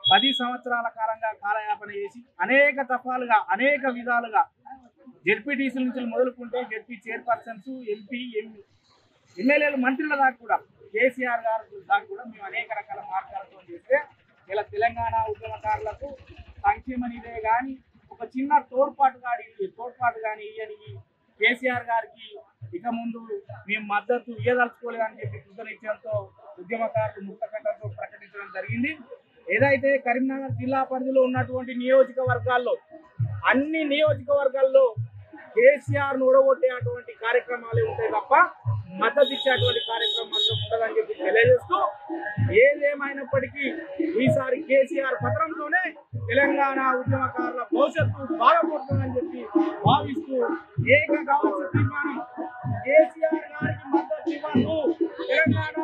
పది సంవత్సరాల కాలంగా కాలయాపన చేసి అనేక దఫాలుగా అనేక విధాలుగా జెడ్పీటీసీ నుంచి మొదలుకుంటే జెడ్పీ చైర్పర్సన్స్ ఎంపీ ఎంపీ ఎమ్మెల్యేలు మంత్రుల దాకా కూడా కేసీఆర్ గారు దాకా కూడా మేము అనేక రకాల మార్గాలతో చేస్తే ఇలా తెలంగాణ ఉద్యమకారులకు సంక్షేమ నిధే కానీ ఒక చిన్న తోడ్పాటు కానీ తోడ్పాటు కానీ ఇయ్యని కేసీఆర్ గారికి ఇక ముందు మేము మద్దతు ఇయ్యదలుచుకోలేదని చెప్పి కృతనిశ్చయంతో ఉద్యమకారులు ముక్తకంఠంతో ప్రకటించడం జరిగింది ఏదైతే కరీంనగర్ జిల్లా పరిధిలో ఉన్నటువంటి నియోజకవర్గాల్లో అన్ని నియోజకవర్గాల్లో కేసీఆర్ ను ఊడగొట్టేటువంటి కార్యక్రమాలే ఉంటాయి తప్ప మద్దతు ఇచ్చేటువంటి కార్యక్రమం మాత్రం ఉండదని చెప్పి తెలియజేస్తూ ఏదేమైనప్పటికీ ఈసారి కేసీఆర్ పత్రంతోనే తెలంగాణ ఉద్యమకారుల భవిష్యత్తు బాగుపడుతుందని చెప్పి భావిస్తూ ఏక కావాల్సిన తీర్మానం కేసీఆర్ గారికి మద్దతు ఇవ్వదు తెలంగాణ